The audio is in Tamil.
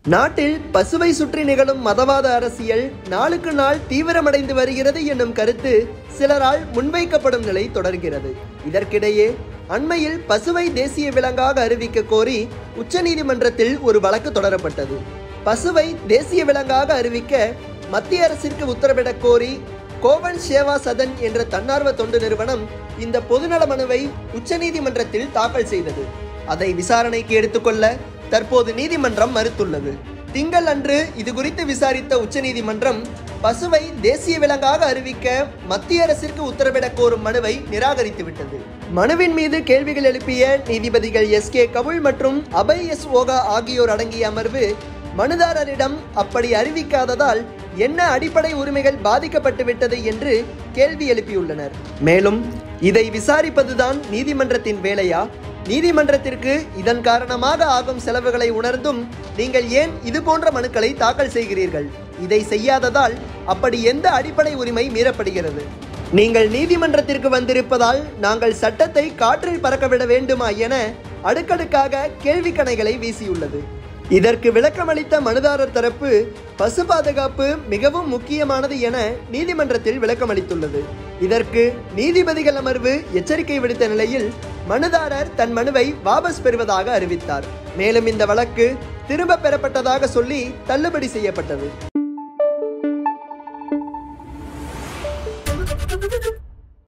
நாட்டில் பசுவை சுற்றி நிகழும் மதவாத அரசியல் நாளுக்கு நாள் தீவிரமடைந்து வருகிறது என்னும் கருத்து சிலரால் முன்வைக்கப்படும் நிலை தொடர்கிறது இதற்கிடையே அண்மையில் பசுவை தேசிய விலங்காக அறிவிக்க கோரி உச்சநீதிமன்றத்தில் ஒரு வழக்கு தொடரப்பட்டது பசுவை தேசிய விலங்காக அறிவிக்க மத்திய அரசிற்கு உத்தரவிடக் கோரி கோவன் சேவா சதன் என்ற தன்னார்வ தொண்டு நிறுவனம் இந்த பொதுநல மனுவை உச்சநீதிமன்றத்தில் தாக்கல் செய்தது அதை விசாரணைக்கு எடுத்துக்கொள்ள தற்போது நீதிமன்றம் மறுத்துள்ளது திங்கள் அன்று இது குறித்து விசாரித்த உச்சநீதிமன்றம் பசுவை தேசிய விலங்காக அறிவிக்க மத்திய அரசிற்கு உத்தரவிடக் கோரும் மனுவை நிராகரித்துவிட்டது மனுவின் மீது கேள்விகள் எழுப்பிய நீதிபதிகள் எஸ் கே கவுல் மற்றும் அபய் எஸ் ஓகா ஆகியோர் அடங்கிய அமர்வு மனுதாரரிடம் அப்படி அறிவிக்காததால் என்ன அடிப்படை உரிமைகள் பாதிக்கப்பட்டு விட்டது என்று கேள்வி எழுப்பியுள்ளனர் மேலும் இதை விசாரிப்பதுதான் நீதிமன்றத்தின் வேலையா நீதிமன்றத்திற்கு இதன் காரணமாக ஆகும் செலவுகளை உணர்ந்தும் நீங்கள் ஏன் இது போன்ற மனுக்களை தாக்கல் செய்கிறீர்கள் இதை செய்யாததால் அப்படி எந்த அடிப்படை உரிமை மீறப்படுகிறது நீங்கள் நீதிமன்றத்திற்கு வந்திருப்பதால் நாங்கள் சட்டத்தை காற்றில் பறக்கவிட வேண்டுமா என அடுக்கடுக்காக கேள்வி கணைகளை வீசியுள்ளது இதற்கு விளக்கமளித்த மனுதாரர் தரப்பு பசு பாதுகாப்பு மிகவும் முக்கியமானது என நீதிமன்றத்தில் விளக்கமளித்துள்ளது இதற்கு நீதிபதிகள் அமர்வு எச்சரிக்கை விடுத்த நிலையில் மனுதாரர் தன் மனுவை வாபஸ் பெறுவதாக அறிவித்தார் மேலும் இந்த வழக்கு திரும்ப பெறப்பட்டதாக சொல்லி தள்ளுபடி செய்யப்பட்டது